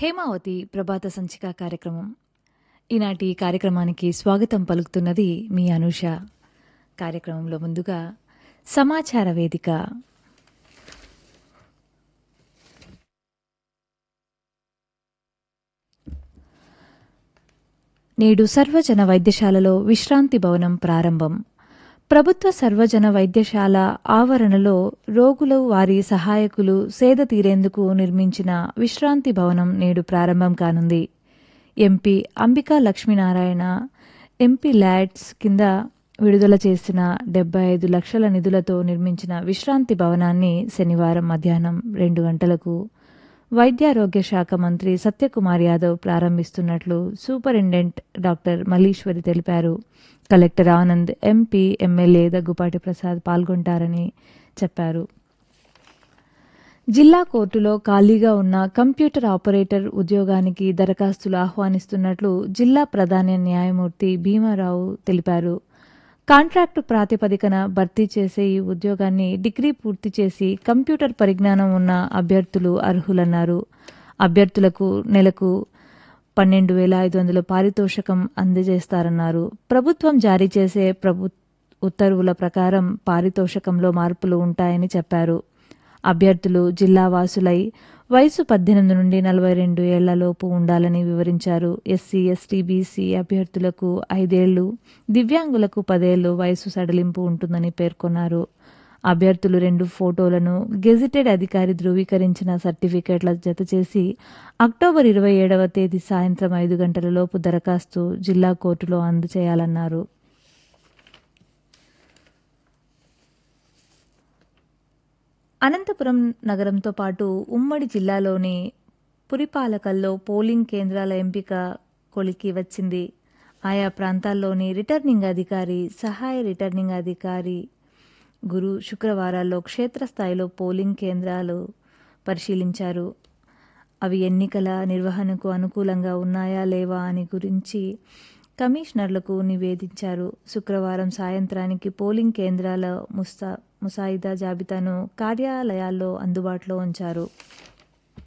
హేమావతి ప్రభాత సంచిక కార్యక్రమం ఈనాటి కార్యక్రమానికి స్వాగతం పలుకుతున్నది మీ అనూష కార్యక్రమంలో ముందుగా సమాచార వేదిక నేడు సర్వజన వైద్యశాలలో విశ్రాంతి భవనం ప్రారంభం ప్రభుత్వ సర్వజన వైద్యశాల ఆవరణలో రోగులు వారి సహాయకులు సేద తీరేందుకు నిర్మించిన విశ్రాంతి భవనం నేడు ప్రారంభం కానుంది MP Ambika Lakshminarayana MP LADS కింద విడుదల చేసిన డెబ్బై ఐదు లక్షల నిధులతో నిర్మించిన విశ్రాంతి భవనాన్ని శనివారం మధ్యాహ్నం రెండు గంటలకు వైద్యారోగ్య శాఖ మంత్రి సత్యకుమార్ యాదవ్ ప్రారంభిస్తున్నట్లు సూపరింటెండెంట్ డాక్టర్ మల్లీశ్వరి తెలిపారు collector Anand MP MLA Daggupati Prasad పాల్గొంటారని చెప్పారు జిల్లా కోర్టులో ఖాళీగా ఉన్న కంప్యూటర్ ఆపరేటర్ ఉద్యోగానికి దరఖాస్తులు ఆహ్వానిస్తున్నట్లు జిల్లా ప్రధాన న్యాయమూర్తి భీమారావు తెలిపారు కాంట్రాక్టు ప్రాతిపదికన భర్తీ చేసే ఈ ఉద్యోగాన్ని డిగ్రీ పూర్తి చేసి కంప్యూటర్ పరిజ్ఞానం ఉన్న అభ్యర్థులు అర్హులన్నారు అభ్యర్థులకు నెలకు పన్నెండు వేల ఐదు వందల పారితోషికం అందజేస్తారన్నారు ప్రభుత్వం జారీ చేసే ప్రభు ఉత్తర్వుల ప్రకారం పారితోషికంలో మార్పులు ఉంటాయని చెప్పారు అభ్యర్థులు జిల్లా వాసులై వయసు పద్దెనిమిది నుండి నలభై రెండు ఏళ్లలోపు ఉండాలని వివరించారు ఎస్సీ ఎస్టీ బీసీ అభ్యర్థులకు ఐదేళ్లు దివ్యాంగులకు పదేళ్లు వయసు సడలింపు ఉంటుందని పేర్కొన్నారు అభ్యర్థులు రెండు ఫోటోలను గెజిటెడ్ అధికారి ధృవీకరించిన సర్టిఫికేట్ల జతచేసి అక్టోబర్ ఇరవై ఏడవ తేదీ సాయంత్రం ఐదు గంటల లోపు దరఖాస్తు జిల్లా కోర్టులో అందజేయాలన్నారు అనంతపురం నగరంతో పాటు ఉమ్మడి జిల్లాలోని పురిపాలకల్లో పోలింగ్ కేంద్రాల ఎంపిక కొలికి వచ్చింది ఆయా ప్రాంతాల్లోని రిటర్నింగ్ అధికారి సహాయ రిటర్నింగ్ అధికారి గురు శుక్రవారాల్లో క్షేత్రస్థాయిలో పోలింగ్ కేంద్రాలు పరిశీలించారు అవి ఎన్నికల నిర్వహణకు అనుకూలంగా ఉన్నాయా లేవా అని గురించి కమిషనర్లకు నివేదించారు శుక్రవారం సాయంత్రానికి పోలింగ్ కేంద్రాల ముస్తా ముసాయిదా జాబితాను కార్యాలయాల్లో అందుబాటులో ఉంచారు